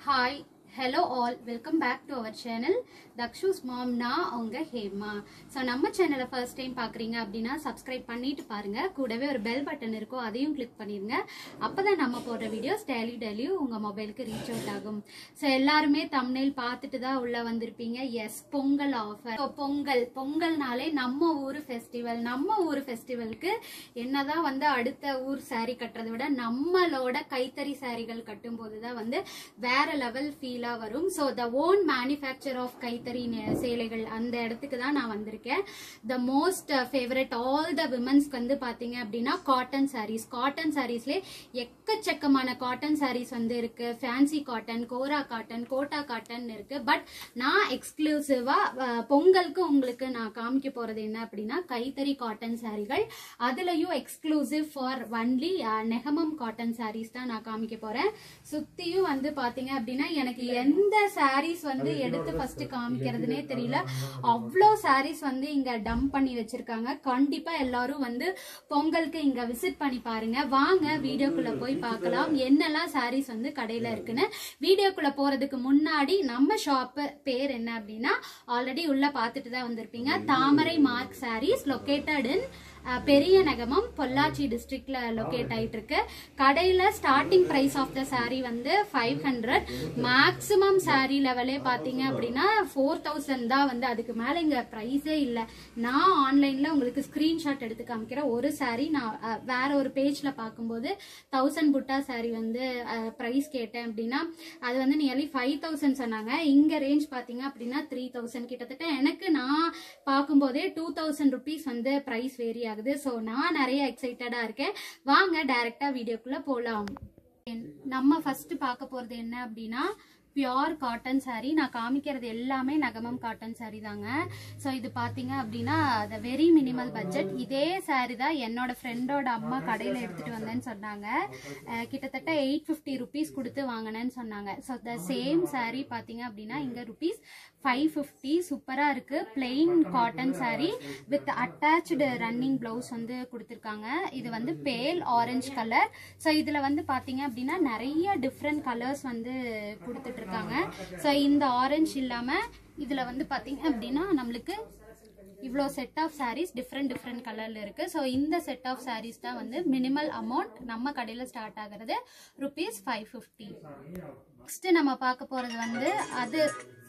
Hi hello all welcome back to our channel தக்ஷூஸ் mom நான் அவங்க ஹேமா ஸோ நம்ம சேனலை ஃபர்ஸ்ட் டைம் பார்க்குறீங்க அப்படின்னா சப்ஸ்கிரைப் பண்ணிட்டு பாருங்க கூடவே ஒரு பெல் பட்டன் இருக்கும் அதையும் கிளிக் பண்ணிருங்க அப்பதான் நம்ம போடுற வீடியோஸ் டெய்லி டெய்லியும் உங்கள் மொபைலுக்கு ரீச் அவுட் ஆகும் ஸோ எல்லாருமே தம்னைல் பார்த்துட்டு தான் உள்ள வந்திருப்பீங்க எஸ் பொங்கல் ஆஃபர் பொங்கல் பொங்கல்னாலே நம்ம ஊர் ஃபெஸ்டிவல் நம்ம ஊர் ஃபெஸ்டிவலுக்கு என்னதான் வந்து அடுத்த ஊர் saree கட்டுறதை விட நம்மளோட கைத்தறி சாரிகள் கட்டும்போது தான் வந்து வேற லெவல் ஃபீலாக வரும் so the own manufacture of கைத்தறி நெ- சேலைகள் அந்த இடத்துக்கு தான் நான் வந்திருக்கேன் the most favourite all the விமன்ஸ்க்கு வந்து பார்த்தீங்க அப்படின்னா காட்டன் sarees காட்டன் சாரீஸ்லேயே எக்கச்சக்கமான காட்டன் sarees வந்து இருக்கு fancy cotton kora cotton Kota cotton இருக்கு பட் நான் எக்ஸ்க்ளூசிவா பொங்கலுக்கு உங்களுக்கு நான் காமிக்க போறது என்ன அப்படின்னா கைத்தறி காட்டன் சாரிகள் அதுலயும் exclusive for only Negamam cotton sarees தான் நான் காமிக்க போறேன் சுத்தியும் வந்து பாத்தீங்க அப்படின்னா எனக்கு எந்த sarees வந்து எடுத்து ஃபர்ஸ்ட் காமிக்கிறதுனே தெரியல அவ்வளோ sarees வந்து இங்க டம்ப் பண்ணி வச்சிருக்காங்க கண்டிப்பா எல்லாரும் வந்து பொங்கலுக்கு இங்க விசிட் பண்ணி பாருங்க வாங்க வீடியோக்குள்ள போய் பார்க்கலாம் என்னெல்லாம் sarees வந்து கடையில இருக்குன்னு வீடியோக்குள்ள போறதுக்கு முன்னாடி நம்ம ஷாப் பேர் என்ன அப்படின்னா ஆல்ரெடி உள்ள பார்த்துட்டு தான் வந்திருப்பீங்க Thamarai mark sarees located in uh, பெரிய நகமம் பொள்ளாச்சி டிஸ்ட்ரிக்ட்ல லொகேட் ஆயிட்டு இருக்கு கடையில starting price of the saree வந்து ஃபைவ் ஹண்ட்ரட் மேக்ஸிமம் saree லெவலே பாத்தீங்க அப்படின்னா ஃபோர் தௌசண்ட் தான் வந்து அதுக்கு மேல இங்க ப்ரைஸே இல்ல நான் ஆன்லைன்ல உங்களுக்கு ஸ்கிரீன்ஷாட் எடுத்து காமிக்கிறேன் ஒரு saree நான் அஹ், வேற ஒரு பேஜ்ல பார்க்கும்போது தௌசண்ட் புட்டா saree வந்து ப்ரைஸ் கேட்டேன் அப்படின்னா அது வந்து நியர்லி ஃபைவ் தௌசண்ட் சொன்னாங்க இங்க ரேஞ்ச் பாத்தீங்க அப்படின்னா த்ரீ தௌசண்ட் கிட்டத்தட்ட எனக்கு நான் பார்க்கும்போதே டூ தௌசண்ட் ருபீஸ் வந்து ப்ரைஸ் வேரி ஆகுது ஸோ நான் நிறைய எக்ஸைட்டடா இருக்கேன் வாங்க டைரக்டா வீடியோக்குள்ள போலாம் நம்ம ஃபர்ஸ்ட் பார்க்க போறது என்ன அப்படின்னா பியோர் காட்டன் saree நான் காமிக்கிறது எல்லாமே நகமம் காட்டன் saree தாங்க ஸோ இது பார்த்தீங்க அப்படின்னா த வெரி மினிமல் பட்ஜெட் இதே saree தான் என்னோட ஃப்ரெண்டோட அம்மா கடையில் எடுத்துட்டு வந்தேன்னு சொன்னாங்க அஹ் கிட்டத்தட்ட எயிட் ஃபிஃப்டி ருபீஸ் கொடுத்து வாங்கினேன்னு சொன்னாங்க ஸோ த சேம் saree பார்த்தீங்க அப்படின்னா இங்கே ருபீஸ் ஃபைவ் ஃபிஃப்டி சூப்பராக இருக்கு plain cotton saree with attach running blouse வந்து கொடுத்துருக்காங்க இது வந்து பேல் ஆரஞ்சு கலர் ஸோ இதில் வந்து பார்த்தீங்க அப்படின்னா நிறைய டிஃப்ரெண்ட் கலர்ஸ் வந்து கொடுத்துட்டு இருக்காங்க ஸோ இந்த ஆரஞ்சு இல்லாமல் இதில் வந்து பார்த்தீங்க அப்படின்னா நம்மளுக்கு இவ்வளோ set of sarees different different கலரில் இருக்குது ஸோ இந்த செட் ஆஃப் sarees தான் வந்து மினிமல் அமௌண்ட் நம்ம கடையில் ஸ்டார்ட் ஆகிறது ருபீஸ் ஃபைவ் ஃபிஃப்டி நெக்ஸ்ட்டு நம்ம பார்க்க போகிறது வந்து அது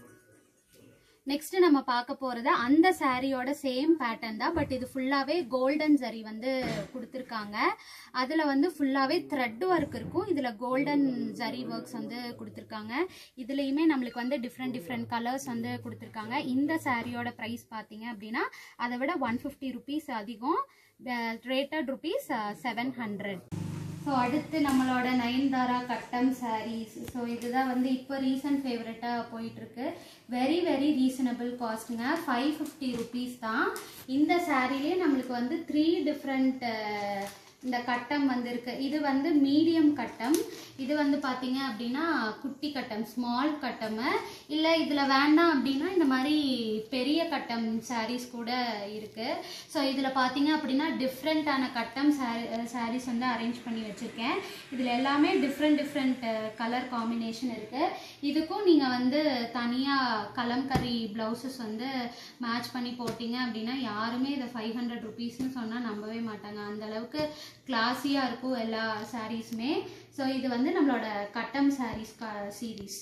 நெக்ஸ்ட் நம்ம பார்க்க போறது அந்த சாரியோட சேம் பேட்டர்ன் தான் பட் இது ஃபுல்லாவே கோல்டன் சரி வந்து கொடுத்துருக்காங்க அதுல வந்து ஃபுல்லாவே த்ரெட் ஒர்க் இருக்கும் இதுல கோல்டன் ஜரி ஒர்க்ஸ் வந்து கொடுத்துருக்காங்க இதுலயுமே நம்மளுக்கு வந்து டிஃப்ரெண்ட் டிஃப்ரெண்ட் கலர்ஸ் வந்து கொடுத்துருக்காங்க இந்த சாரியோட ப்ரைஸ் பார்த்தீங்க அப்படின்னா அதை விட ஒன் ஃபிஃப்டி ருபீஸ் அதிகம் rated rupees seven hundred so அடுத்து நம்மளோட நயன்தாரா கட்டம் sarees ஸோ இதுதான் வந்து இப்போ ரீசன்ட் ஃபேவரட்டாக போயிட்டுருக்கு வெரி வெரி ரீசனபிள் காஸ்ட்டுங்க ஃபைவ் ஃபிஃப்டி ருபீஸ் தான் இந்த சாரீலே நம்மளுக்கு வந்து த்ரீ டிஃப்ரெண்ட் இந்த கட்டம் வந்து இருக்கு இது வந்து மீடியம் கட்டம் இது வந்து பார்த்தீங்க அப்படின்னா குட்டி கட்டம் ஸ்மால் கட்டம் இல்லை இதில் வேண்டாம் அப்படின்னா இந்த மாதிரி பெரிய கட்டம் sarees கூட இருக்கு ஸோ இதில் பார்த்தீங்க அப்படின்னா டிஃப்ரெண்ட்டான கட்டம் sarees வந்து அரேஞ்ச் பண்ணி வச்சுருக்கேன் இதில் எல்லாமே டிஃப்ரெண்ட் டிஃப்ரெண்ட் கலர் காம்பினேஷன் இருக்கு இதுக்கும் நீங்கள் வந்து தனியாக கலம்கரி ப்ளவுசஸ் வந்து மேட்ச் பண்ணி போட்டீங்க அப்படின்னா யாருமே இதை ஃபைவ் ஹண்ட்ரட் ருபீஸ்னு சொன்னால் நம்பவே மாட்டாங்க அந்த அளவுக்கு கிளாஸியாக இருக்கும் எல்லா சாரீஸுமே ஸோ இது வந்து நம்மளோட கட்டம் சாரீஸ் சீரீஸ்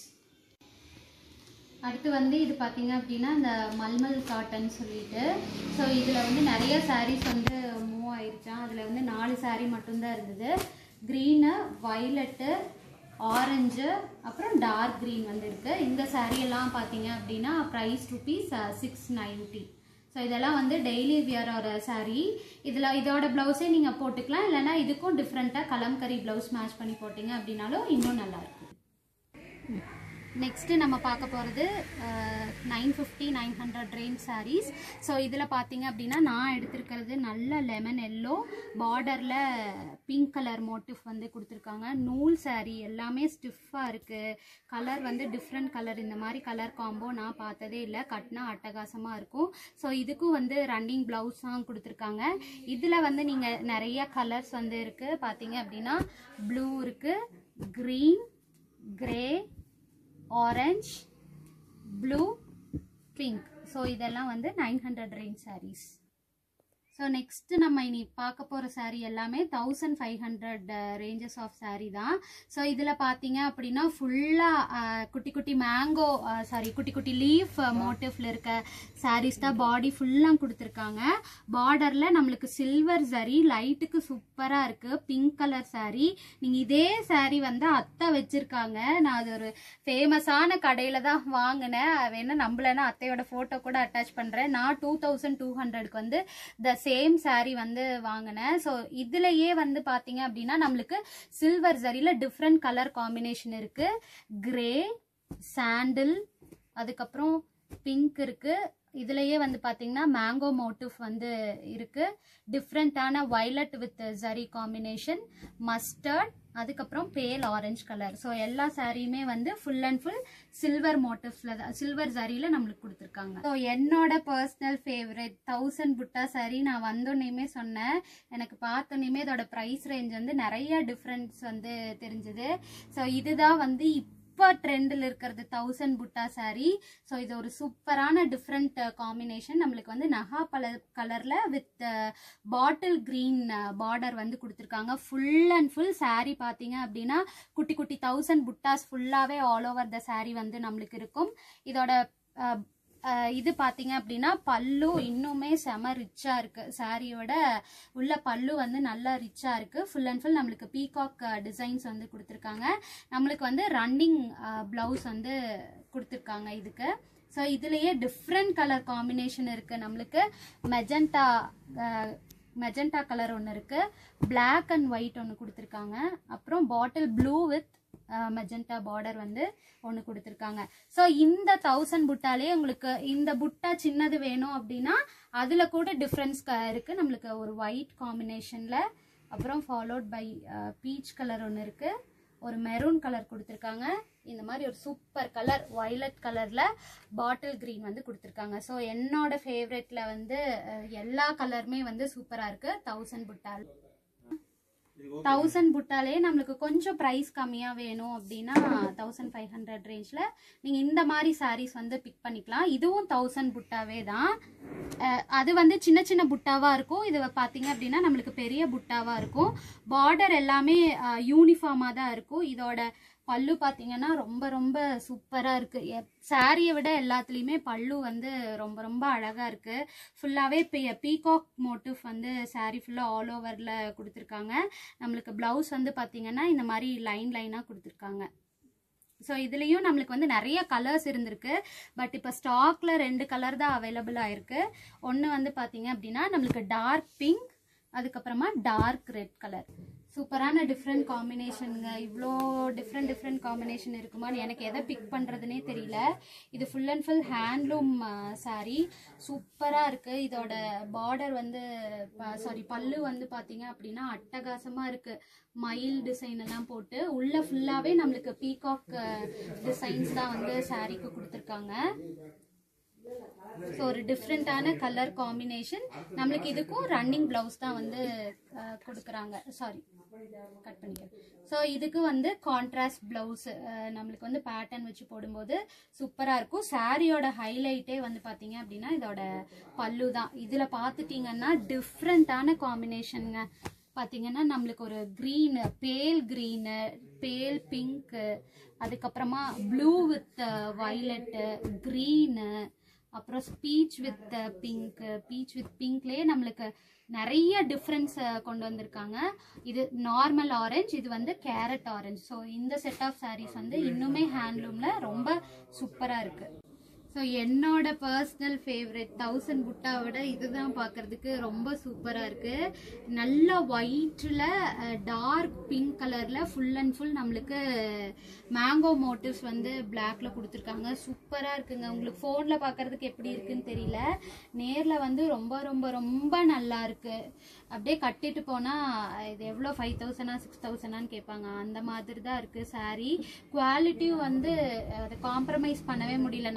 அடுத்து வந்து இது பார்த்தீங்க அப்படின்னா இந்த மல்மல் காட்டன் சொல்லிட்டு ஸோ இதில் வந்து நிறைய sarees வந்து மூவ் ஆயிருச்சான் அதில் வந்து நாலு saree மட்டும்தான் இருந்தது க்ரீனு வயலட்டு ஆரஞ்சு அப்புறம் டார்க் க்ரீன் வந்து இருக்கு இந்த saree எல்லாம் பார்த்தீங்க அப்படின்னா price rupees six ninety so இதெல்லாம் வந்து டெய்லி வியரோட saree இதில் இதோட ப்ளவுஸே நீங்கள் போட்டுக்கலாம் இல்லைன்னா இதுக்கும் டிஃப்ரெண்ட்டாக கலம்கரி ப்ளவுஸ் மேட்ச் பண்ணி போட்டிங்க அப்படின்னாலும் இன்னும் நல்லாயிருக்கும் நெக்ஸ்ட்டு நம்ம பார்க்க போகிறது nine fifty nine hundred range sarees so இதில் பார்த்தீங்க அப்படின்னா நான் எடுத்திருக்கிறது நல்ல லெமன் எல்லோ பார்டரில் பிங்க் கலர் மோட்டிவ் வந்து கொடுத்துருக்காங்க நூல் saree எல்லாமே ஸ்டிஃபாக இருக்குது கலர் வந்து டிஃப்ரெண்ட் கலர் இந்த மாதிரி கலர் காம்போ நான் பார்த்ததே இல்லை கட்டினா அட்டகாசமாக இருக்கும் ஸோ இதுக்கும் வந்து ரன்னிங் ப்ளவுஸாக கொடுத்துருக்காங்க இதில் வந்து நீங்கள் நிறைய கலர்ஸ் வந்து இருக்குது பார்த்தீங்க அப்படின்னா ப்ளூ இருக்குது green grey orange blue pink so இதெல்லாம் வந்து nine hundred range sarees so next நம்ம இனி பார்க்க போகிற saree எல்லாமே thousand five hundred ranges of saree தான் ஸோ இதில் பார்த்தீங்க அப்படின்னா ஃபுல்லாக குட்டி குட்டி மேங்கோ சாரி குட்டி குட்டி லீஃப் மோட்டிவ்ல இருக்க sarees தான் பாடி ஃபுல்லாக கொடுத்துருக்காங்க பார்டரில் நம்மளுக்கு சில்வர் சரி லைட்டுக்கு சூப்பராக இருக்குது பிங்க் கலர் saree நீங்கள் இதே saree வந்து அத்தை வச்சுருக்காங்க நான் அது ஒரு ஃபேமஸான கடையில் தான் வாங்கினேன் வேணா நம்பலன்னா அத்தையோட ஃபோட்டோ கூட அட்டாச் பண்ணுறேன் நான் டூ தௌசண்ட் டூ ஹண்ட்ரட்க்கு வந்து த சேம் saree வந்து வாங்கினேன் ஸோ இதுலயே வந்து பார்த்தீங்க அப்படின்னா நம்மளுக்கு சில்வர் சரியில் டிஃப்ரெண்ட் கலர் காம்பினேஷன் இருக்கு கிரே சாண்டில் அதுக்கப்புறம் பிங்க் இருக்கு இதுலயே வந்து பாத்தீங்கன்னா மேங்கோ மோட்டிவ் வந்து இருக்கு டிஃப்ரெண்டான violet with zari combination mustard அதுக்கப்புறம் பேல் ஆரஞ்சு கலர் ஸோ எல்லா சாரியுமே வந்து ஃபுல் அண்ட் ஃபுல் சில்வர் மோட்டிவ்ஸ்ல தான் சில்வர் சாரியில நம்மளுக்கு கொடுத்துருக்காங்க ஸோ என்னோட personal favourite thousand butta sari நான் வந்தோடனேயுமே சொன்னேன் எனக்கு பார்த்தோன்னே இதோட ப்ரைஸ் ரேஞ்ச் வந்து நிறைய டிஃப்ரென்ஸ் வந்து தெரிஞ்சுது ஸோ இதுதான் வந்து இப்போ ட்ரெண்டில் இருக்கிறது தௌசண்ட் புட்டா saree ஸோ இது ஒரு சூப்பரான டிஃப்ரெண்ட் காம்பினேஷன் நம்மளுக்கு வந்து நகா பல கலரில் வித் பாட்டில் க்ரீன் பார்டர் வந்து கொடுத்துருக்காங்க ஃபுல் அண்ட் ஃபுல் saree பார்த்தீங்க அப்படின்னா குட்டி குட்டி தௌசண்ட் புட்டாஸ் ஃபுல்லாகவே ஆல் ஓவர் த saree வந்து நம்மளுக்கு இருக்கும் இதோட அஹ், அஹ், இது பார்த்தீங்க அப்படின்னா பல்லு இன்னுமே செம ரிச்சாக இருக்கு சாரியோட உள்ள பல்லு வந்து நல்லா ரிச்சாக இருக்கு ஃபுல் அண்ட் ஃபுல் நம்மளுக்கு பீகாக் டிசைன்ஸ் வந்து கொடுத்துருக்காங்க நம்மளுக்கு வந்து ரன்னிங் ப்ளவுஸ் வந்து கொடுத்துருக்காங்க இதுக்கு ஸோ இதுலயே டிஃப்ரெண்ட் கலர் காம்பினேஷன் இருக்கு நம்மளுக்கு மெஜண்டா மெஜண்டா கலர் ஒன்று இருக்கு Black அண்ட் ஒயிட் ஒன்று கொடுத்துருக்காங்க அப்புறம் bottle blue with magenta border வந்து ஒன்று கொடுத்துருக்காங்க ஸோ இந்த தௌசண்ட் புட்டாலே உங்களுக்கு இந்த புட்டா சின்னது வேணும் அப்படின்னா அதில் கூட டிஃப்ரென்ஸ் இருக்கு நம்மளுக்கு ஒரு ஒயிட் காம்பினேஷனில் அப்புறம் ஃபாலோட் பை பீச் கலர் ஒன்று இருக்கு ஒரு மெரூன் கலர் கொடுத்துருக்காங்க இந்த மாதிரி ஒரு சூப்பர் கலர் வயலட் கலர்ல பாட்டில் கிரீன் வந்து கொடுத்துருக்காங்க ஸோ என்னோட ஃபேவரெட்ல வந்து அஹ், எல்லா கலருமே வந்து சூப்பரா இருக்கு தௌசண்ட் புட்டால் தௌசண்ட் புட்டாலே நம்மளுக்கு கொஞ்சம் ப்ரைஸ் கம்மியா வேணும் அப்படின்னா தௌசண்ட் ஃபைவ் ஹண்ட்ரட் ரேஞ்ச்ல நீங்க இந்த மாதிரி sarees வந்து பிக் பண்ணிக்கலாம் இதுவும் தௌசண்ட் புட்டாவே தான் அஹ், அது வந்து சின்ன சின்ன புட்டாவா இருக்கும் இது பார்த்தீங்க அப்படின்னா நம்மளுக்கு பெரிய புட்டாவா இருக்கும் பார்டர் எல்லாமே யூனிஃபார்மா தான் இருக்கும் இதோட பல்லு பார்த்தீங்கன்னா ரொம்ப ரொம்ப சூப்பராக இருக்குது சாரியை விட எல்லாத்துலேயுமே பல்லு வந்து ரொம்ப ரொம்ப அழகாக இருக்குது ஃபுல்லாகவே இப்போ பீகாக் மோட்டிவ் வந்து saree ஃபுல்லாக ஆல் ஓவரில் கொடுத்துருக்காங்க நம்மளுக்கு ப்ளவுஸ் வந்து பார்த்தீங்கன்னா இந்த மாதிரி லைன் லைனாக கொடுத்துருக்காங்க ஸோ இதுலேயும் நம்மளுக்கு வந்து நிறைய கலர்ஸ் இருந்திருக்கு பட் இப்போ ஸ்டாக்ல ரெண்டு கலர் தான் அவைலபிள் ஆயிருக்கு ஒன்று வந்து பார்த்தீங்க அப்படின்னா நம்மளுக்கு டார்க் பிங்க் அதுக்கப்புறமா டார்க் ரெட் கலர் சூப்பரான டிஃப்ரெண்ட் காம்பினேஷனுங்க இவ்வளோ டிஃப்ரெண்ட் டிஃப்ரெண்ட் காம்பினேஷன் இருக்குமான்னு எனக்கு எதை பிக் பண்ணுறதுனே தெரியல இது full and full handloom saree சூப்பராக இருக்குது இதோட பார்டர் வந்து சாரி பல்லு வந்து பார்த்தீங்க அப்படின்னா அட்டகாசமாக இருக்குது மயில் டிசைன் எல்லாம் போட்டு உள்ள ஃபுல்லாகவே நம்மளுக்கு பீகாக் டிசைன்ஸ் தான் வந்து சாரீக்கு கொடுத்துருக்காங்க ஸோ ஒரு டிஃப்ரெண்ட்டான கலர் காம்பினேஷன் நம்மளுக்கு இதுக்கும் ரன்னிங் ப்ளவுஸ் தான் வந்து அஹ், கொடுக்குறாங்க சாரி கட் பண்ணிக்கிறேன் ஸோ இதுக்கு வந்து கான்ட்ராஸ்ட் ப்ளவுஸ் நம்மளுக்கு வந்து பேட்டர்ன் வச்சு போடும்போது சூப்பராக இருக்கும் சாரியோட ஹைலைட்டே வந்து பார்த்தீங்க அப்படின்னா இதோட பல்லு தான் இதில் பார்த்துட்டிங்கன்னா டிஃப்ரெண்ட்டான காம்பினேஷனுங்க பார்த்தீங்கன்னா நம்மளுக்கு ஒரு க்ரீனு பேல் க்ரீனு பேல் பிங்க்கு அதுக்கப்புறமா ப்ளூ வித் வயலட்டு க்ரீனு அப்புறம் peach with pink peach with பிங்க்லேயே நம்மளுக்கு நிறைய டிஃப்ரென்ஸ் கொண்டு வந்திருக்காங்க இது நார்மல் ஆரஞ்சு இது வந்து கேரட் ஆரஞ்சு ஸோ இந்த செட் ஆஃப் சாரீஸ் வந்து இன்னுமே ஹேண்ட்லூமில் ரொம்ப சூப்பராக இருக்குது ஸோ என்னோட பர்சனல் ஃபேவரட் தௌசண்ட் புட்டா விட இதுதான் பார்க்கறதுக்கு ரொம்ப சூப்பராக இருக்குது நல்ல ஒயிட்டில் டார்க் பிங்க் கலரில் ஃபுல் அண்ட் ஃபுல் நம்மளுக்கு மேங்கோ மோட்டிவ்ஸ் வந்து பிளாக்ல கொடுத்துருக்காங்க சூப்பராக இருக்குங்க உங்களுக்கு ஃபோனில் பார்க்கறதுக்கு எப்படி இருக்குன்னு தெரியல நேரில் வந்து ரொம்ப ரொம்ப ரொம்ப நல்லா இருக்கு அப்படியே கட்டிட்டு போனால் இது எவ்வளோ ஃபைவ் தௌசண்டா சிக்ஸ் தௌசண்டான்னு கேட்பாங்க அந்த மாதிரி தான் இருக்குது saree குவாலிட்டியும் வந்து அதை காம்ப்ரமைஸ் பண்ணவே முடியல நானும் நிறைய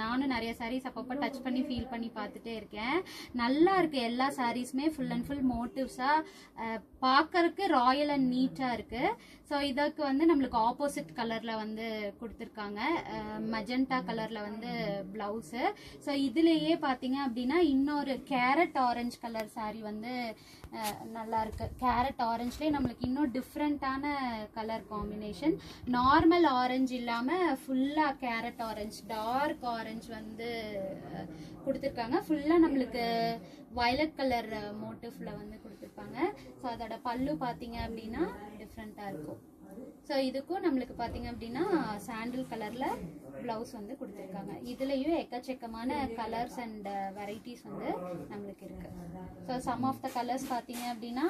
பழைய சாரீஸ் அப்பப்போ டச் பண்ணி ஃபீல் பண்ணி பார்த்துட்டே இருக்கேன் நல்லா இருக்கு எல்லா சாரீஸுமே ஃபுல் அண்ட் ஃபுல் மோட்டிவ்ஸாக பார்க்கறதுக்கு ராயல் அண்ட் நீட்டாக இருக்கு ஸோ இதுக்கு வந்து நம்மளுக்கு ஆப்போசிட் கலரில் வந்து கொடுத்துருக்காங்க மஜெண்டா கலரில் வந்து ப்ளவுஸு ஸோ இதுலேயே பார்த்தீங்க அப்படின்னா இன்னொரு கேரட் ஆரஞ்சு கலர் saree வந்து அஹ், நல்லா இருக்கு கேரட் ஆரஞ்சுலேயே நம்மளுக்கு இன்னும் டிஃப்ரெண்ட்டான கலர் காம்பினேஷன் நார்மல் ஆரஞ்சு இல்லாமல் ஃபுல்லாக கேரட் ஆரஞ்சு டார்க் ஆரஞ்சு வந்து அஹ், கொடுத்துருக்காங்க ஃபுல்லாக நம்மளுக்கு வயலட் கலர் மோட்டிவ்ல வந்து கொடுத்துருப்பாங்க ஸோ அதோட பல்லு பார்த்தீங்க அப்படின்னா டிஃப்ரெண்ட்டாக இருக்கும் ஸோ இதுக்கும் நம்மளுக்கு பார்த்தீங்க அப்படின்னா சாண்டில் கலரில் ப்ளவுஸ் வந்து கொடுத்துருக்காங்க இதுலேயும் எக்கச்சக்கமான கலர்ஸ் அண்ட் வெரைட்டிஸ் வந்து நம்மளுக்கு இருக்கு so some of the colours பார்த்தீங்க அப்படின்னா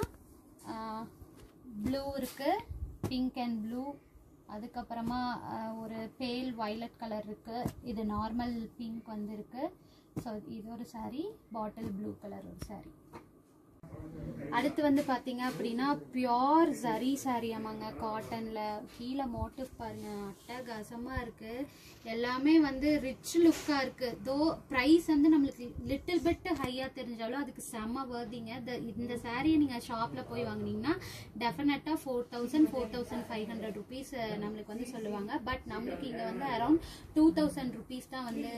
ப்ளூ இருக்கு பிங்க் அண்ட் ப்ளூ அதுக்கப்புறமா ஆஹ், ஒரு பேல் வயலட் கலர் இருக்கு இது நார்மல் பிங்க் வந்து இருக்கு ஸோ இது ஒரு saree பாட்டில் ப்ளூ கலர் ஒரு saree அடுத்து வந்து பாத்தீங்க அப்படின்னா பியோர் ஜரி saree ஆமாங்க காட்டன்ல கீழே மோட்டிவ் பாருங்க அட்டகாசமா இருக்கு எல்லாமே வந்து ரிச் லுக்கா இருக்கு தோ ப்ரைஸ் வந்து நம்மளுக்கு லிட்டில் பிட் ஹையா தெரிஞ்சாலும் அதுக்கு செம்ம வேர்திங்க இந்த சாரியை நீங்க ஷாப்ல போய் வாங்குனீங்கன்னா டெஃபினட்டா four thousand four thousand five hundred rupees நம்மளுக்கு வந்து சொல்லுவாங்க பட் நம்மளுக்கு இங்க வந்து அரௌண்ட் டூ தௌசண்ட் ருபீஸ் தான் வந்து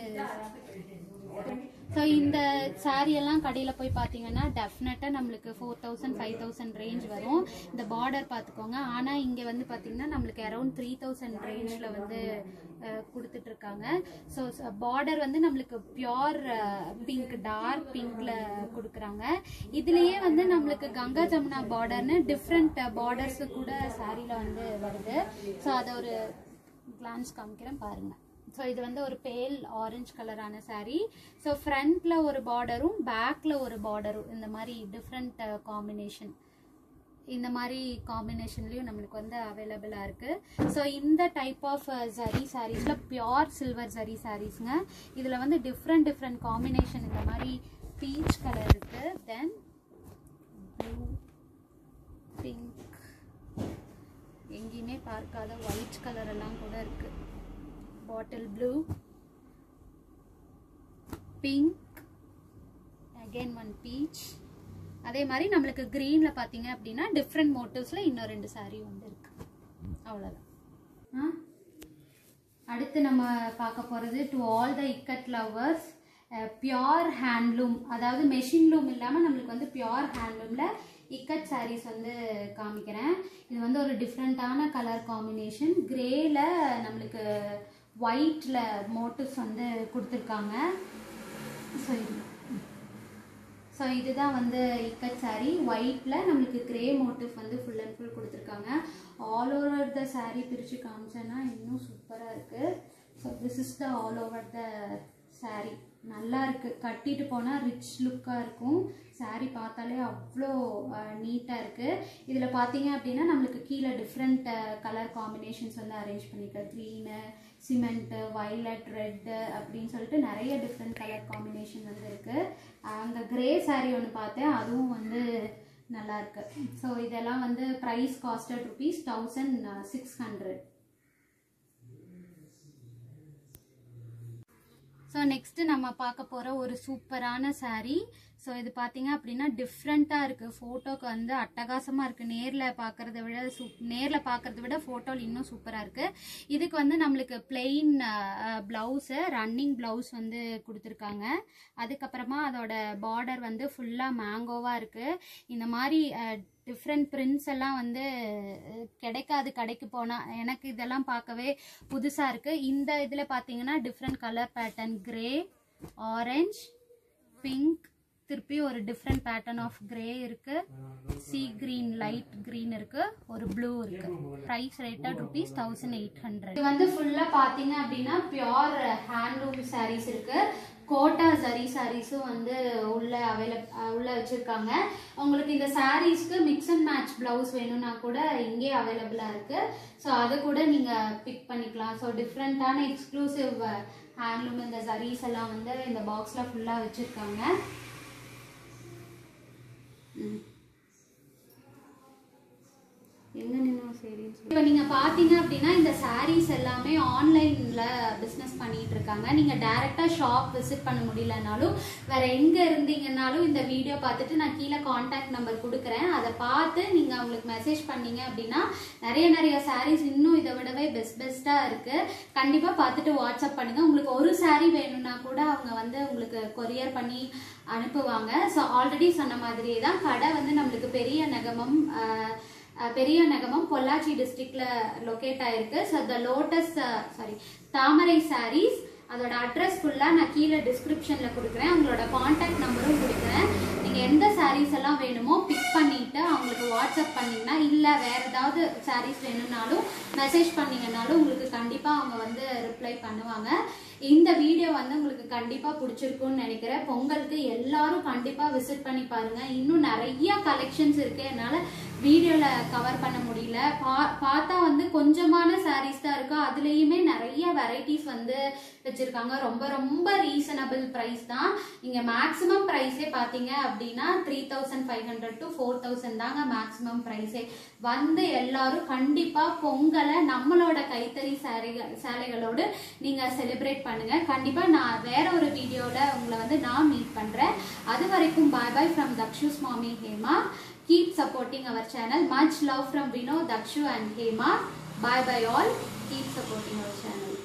ஸோ இந்த saree எல்லாம் கடையில் போய் பார்த்தீங்கன்னா டெஃபினட்டாக நம்மளுக்கு four thousand five thousand range வரும் இந்த பார்டர் பார்த்துக்கோங்க ஆனால் இங்கே வந்து பார்த்தீங்கன்னா நம்மளுக்கு அரௌண்ட் த்ரீ தௌசண்ட் ரேஞ்சில் வந்து அஹ், கொடுத்துட்டு இருக்காங்க ஸோ பார்டர் வந்து நம்மளுக்கு பியோர் பிங்க் டார்க் பிங்க்ல கொடுக்குறாங்க இதுலயே வந்து நம்மளுக்கு கங்கா ஜமுனா பார்டர்னு டிஃப்ரெண்ட் பார்டர்ஸ் கூட சாரியில் வந்து வருது ஸோ அதை ஒரு கிளான்ஸ் காமிக்கிறேன் பாருங்க ஸோ இது வந்து ஒரு பேல் ஆரஞ்சு கலரான saree ஸோ ஃப்ரண்ட்ல ஒரு பார்டரும் பேக்ல ஒரு பார்டரும் இந்த மாதிரி டிஃப்ரெண்ட் காம்பினேஷன் இந்த மாதிரி காம்பினேஷன்லயும் நம்மளுக்கு வந்து அவைலபிளா இருக்கு ஸோ இந்த டைப் ஆஃப் ஜரி சாரீஸ்ல பியோர் சில்வர் ஜரி சாரீஸ்ங்க இதுல வந்து டிஃப்ரெண்ட் டிஃப்ரெண்ட் காம்பினேஷன் இந்த மாதிரி பீச் கலர் இருக்கு தென் ப்ளூ பிங்க் எங்கேயுமே பார்க்காத ஒயிட் கலர் எல்லாம் கூட இருக்கு bottle blue pink again one peach அதே மாதிரி நம்மளுக்கு க்ரீன்ல பார்த்தீங்க அப்படின்னா டிஃப்ரெண்ட் மோட்டிவ்ஸ்ல இன்னும் ரெண்டு saree வந்து இருக்கு அவ்வளோதான் ஆ அடுத்து நம்ம பார்க்க போகிறது to all the ikat lovers pure handloom அதாவது மெஷின் லூம் இல்லாமல் நம்மளுக்கு வந்து பியோர் ஹேண்ட்லூமில் இக்கட் sarees வந்து காமிக்கிறேன் இது வந்து ஒரு டிஃப்ரெண்ட்டான கலர் காம்பினேஷன் கிரேல நம்மளுக்கு ஒயிட்ல மோட்டிவ்ஸ் வந்து கொடுத்துருக்காங்க ஸோ இது ஸோ இதுதான் வந்து இக்கட் saree ஒயிட்ல நம்மளுக்கு கிரே மோட்டிவ் வந்து ஃபுல் அண்ட் ஃபுல் கொடுத்துருக்காங்க ஆல் ஓவர் த saree பிரித்து காமிச்சேன்னா இன்னும் சூப்பராக இருக்கு so this is the all over the saree நல்லா இருக்கு கட்டிட்டு போனால் ரிச் லுக்காக இருக்கும் saree பார்த்தாலே அவ்வளோ நீட்டாக இருக்கு இதில் பார்த்தீங்க அப்படின்னா நம்மளுக்கு கீழே டிஃப்ரெண்ட் கலர் காம்பினேஷன்ஸ் வந்து அரேஞ்ச் பண்ணியிருக்க க்ரீனு சிமெண்ட்டு வயலட் ரெட்டு அப்படின்னு சொல்லிட்டு நிறைய டிஃப்ரெண்ட் கலர் காம்பினேஷன் வந்து இருக்கு அங்கே கிரே saree ஒன்று பார்த்தேன் அதுவும் வந்து நல்லா இருக்கு ஸோ இதெல்லாம் வந்து price costed rupees thousand six hundred so next நம்ம பார்க்க போகிற ஒரு சூப்பரான saree ஸோ இது பார்த்தீங்க அப்படின்னா டிஃப்ரெண்ட்டாக இருக்குது ஃபோட்டோக்கு வந்து அட்டகாசமாக இருக்குது நேரில் பார்க்குறத விட சூப் நேரில் பார்க்குறத விட ஃபோட்டோவில் இன்னும் சூப்பராக இருக்குது இதுக்கு வந்து நம்மளுக்கு பிளெயின் ப்ளவுஸு ரன்னிங் ப்ளவுஸ் வந்து கொடுத்துருக்காங்க அதுக்கப்புறமா அதோட பார்டர் வந்து ஃபுல்லாக மேங்கோவாக இருக்குது இந்த மாதிரி டிஃப்ரெண்ட் பிரிண்ட்ஸ் எல்லாம் வந்து அஹ், கிடைக்காது கடைக்கு போனால் எனக்கு இதெல்லாம் பார்க்கவே புதுசாக இருக்குது இந்த இதில் பார்த்தீங்கன்னா different colour pattern grey orange pink திருப்பி ஒரு டிஃப்ரெண்ட் பேட்டர்ன் ஆஃப் கிரே இருக்கு சி கிரீன் லைட் கிரீன் இருக்கு ஒரு ப்ளூ இருக்கு price rated rupees thousand eight hundred இது வந்து ஃபுல்லா பாத்தீங்க அப்படின்னா பியோர் ஹேண்ட்லூம் sarees இருக்கு கோட்டா ஜரி சாரீஸும் வந்து உள்ள அவைலபிள் உள்ள வச்சிருக்காங்க உங்களுக்கு இந்த சாரீஸ்க்கு மிக்ஸ் அண்ட் மேட்ச் பிளவுஸ் வேணும்னா கூட இங்கே அவைலபிளா இருக்கு ஸோ அதை கூட நீங்க பிக் பண்ணிக்கலாம் ஸோ டிஃப்ரெண்டான எக்ஸ்க்ளூசிவ் ஹேண்ட்லூம் இந்த ஜரீஸ் எல்லாம் வந்து இந்த பாக்ஸ்ல ஃபுல்லா வச்சிருக்காங்க ம். எங்க நின்று சரி இப்போ நீங்க பாத்தீங்க அப்படின்னா இந்த sarees எல்லாமே ஆன்லைன்ல பிசினஸ் பண்ணிட்டு இருக்காங்க நீங்க டைரக்டா ஷாப் விசிட் பண்ண முடியலனாலும் வேற எங்க இருந்தீங்கன்னாலும் இந்த வீடியோ பார்த்துட்டு நான் கீழே காண்டாக்ட் நம்பர் கொடுக்குறேன் அதை பார்த்து நீங்க அவங்களுக்கு மெசேஜ் பண்ணீங்க அப்படின்னா நிறைய நிறைய sarees இன்னும் இதை விடவே பெஸ்ட் பெஸ்டா இருக்கு கண்டிப்பா பார்த்துட்டு வாட்ஸ்அப் பண்ணுங்க உங்களுக்கு ஒரு saree வேணும்னா கூட அவங்க வந்து உங்களுக்கு கொரியர் பண்ணி அனுப்புவாங்க ஸோ ஆல்ரெடி சொன்ன மாதிரியே தான் கடை வந்து நம்மளுக்கு பெரிய நகமம் ஆஹ், அஹ் பெரிய நகமம் பொள்ளாச்சி டிஸ்ட்ரிக்ட்ல லொக்கேட் ஆயிருக்கு so the lotus sari Thamarai sarees அதோட அட்ரஸ் ஃபுல்லாக நான் கீழே டிஸ்கிரிப்ஷன்ல கொடுக்குறேன் உங்களோட காண்டாக்ட் நம்பரும் கொடுக்குறேன் நீங்கள் எந்த சாரீஸ் எல்லாம் வேணுமோ பிக் பண்ணிட்டு அவங்களுக்கு வாட்ஸ்அப் பண்ணீங்கன்னா இல்லை வேற ஏதாவது சாரீஸ் வேணும்னாலும் மெசேஜ் பண்ணீங்கன்னாலும் உங்களுக்கு கண்டிப்பாக அவங்க வந்து ரிப்ளை பண்ணுவாங்க இந்த வீடியோ வந்து உங்களுக்கு கண்டிப்பாக பிடிச்சிருக்கும்னு நினைக்கிறேன் பொங்கலுக்கு எல்லாரும் கண்டிப்பாக விசிட் பண்ணி பாருங்க இன்னும் நிறைய கலெக்ஷன்ஸ் இருக்கு என்னால் வீடியோவில் கவர் பண்ண முடியல பா பார்த்தா வந்து கொஞ்சமான சாரீஸ் தான் இருக்கும் அதுலேயுமே நிறைய வெரைட்டிஸ் வந்து வச்சுருக்காங்க ரொம்ப ரொம்ப ரீசனபிள் ப்ரைஸ் தான் நீங்கள் மேக்ஸிமம் ப்ரைஸே பார்த்தீங்க அப்படின்னா three thousand five hundred to four thousand தாங்க மேக்ஸிமம் ப்ரைஸே வந்து எல்லாரும் கண்டிப்பாக பொங்கலை நம்மளோட கைத்தறி சேலைகள் சேலைகளோடு நீங்கள் செலிப்ரேட் பண்ணுங்க கண்டிப்பாக நான் வேற ஒரு வீடியோவில் உங்களை வந்து நான் மீட் பண்ணுறேன் அது வரைக்கும் பாய் பாய் ஃப்ரம் தக்ஷுஸ் மாமி Hema keep supporting our channel much love from Vino Dakshu and Hema bye bye all keep supporting our channel